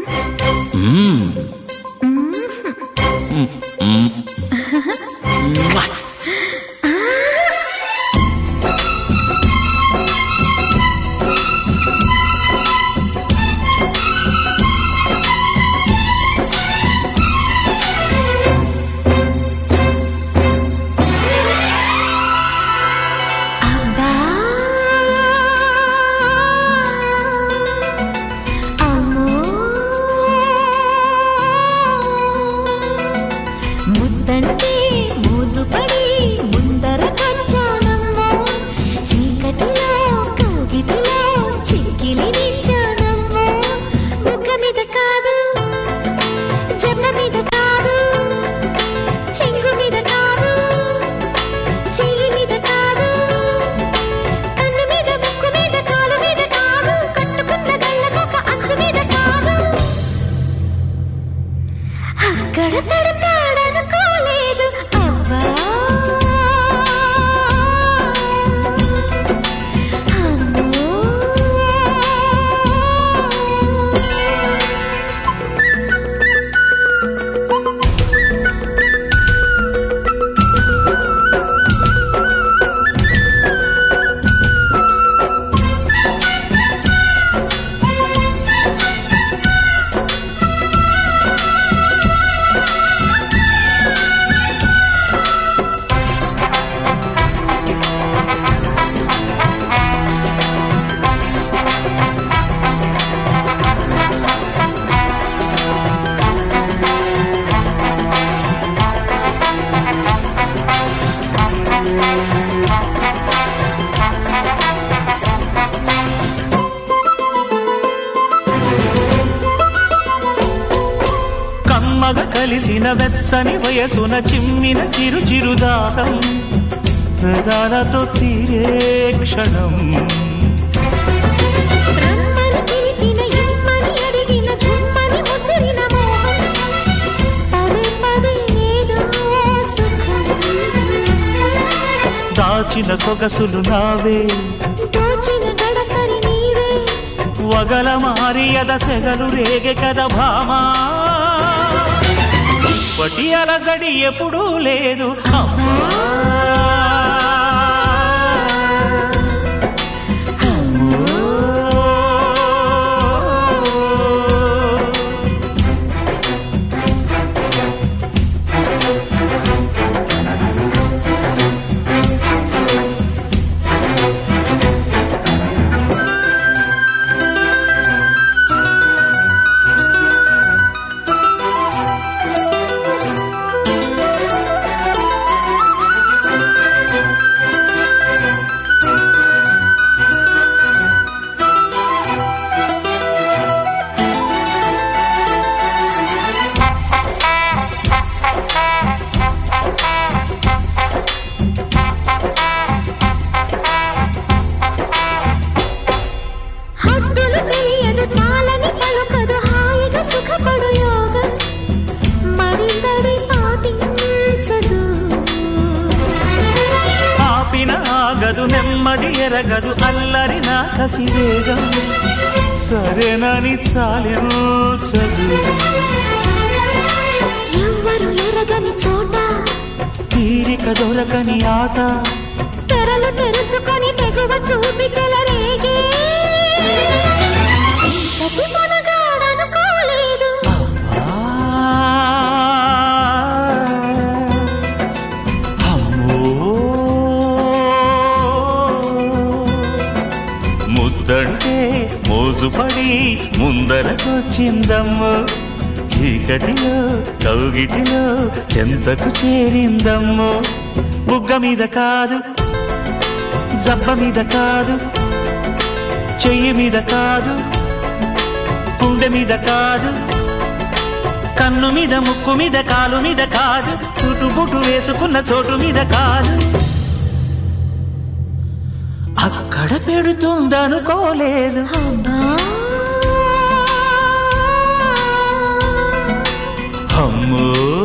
అబ్బా అమ్మో ముద్దంటే మోజుపడి ముందర కచ్చానమ్మో చీకటిలో కౌగిటిలో చిక్కిలి నిచ్చానమ్మో ముక్క మీద కాదు జన్న మీద కాదు చెంగు మీద కాదు చెయ్యి మీద కాదు కన్ను మీద ముక్కు మీద కాలు మీద కాదు కట్టుకున్న గళ్ళకొక అంచు మీద కాదు అక్కడ పెడతాడనుకోలేదు అబ్బా అమ్మో కమ్మగ కలిసిన వెచ్చని వయసున చిమ్మిన చిరు చిరుదాహం పెదాలతో తీరే క్షణం రమ్మని పిలిచిన ఇమ్మని అడిగిన చుమ్మని ముసిరిన మోహం పదే పదే ఏదో సుఖం దాచిన సొగసులు నావే దోచిన గడసరి నీవే వగల మారియద సెగలు రేగె కద భామా ఇప్పటి అలజడి ఎప్పుడూ లేదు అమ్మా హద్దులు తెలియదు చాలని పలుకదు హాయిగా సుఖపడు యోగం మరిందడి పాటించదు ఆపిన ఆగదు నెమ్మది ఎరగదు అల్లరి నా కసివేగం సరేనని చాలించదు ఎవ్వరు ఎరగని చోట తీరిక దొరకని ఆట తెరలు తెరుచుకొని తెగువ చూపి చెలరేగే ఇంతటి మునగాడనుకోలేదు ఆ, అమ్మో ముద్దంటే మోజుపడి ముందరకొచ్చిందమ్మ చీకటిలో కౌగిటిలో చెంతకు చేరిందమ్మో బుగ్గ మీద కాదు జబ్బ మీద కాదు చెయ్యి మీద కాదు గుండె మీద కాదు కన్ను మీద ముక్కు మీద కాలు మీద కాదు చుట్టుబుట్టు వేసుకున్న చోటు మీద కాదు అక్కడ పెడుతుందనుకోలేదు అబ్బా అమ్మో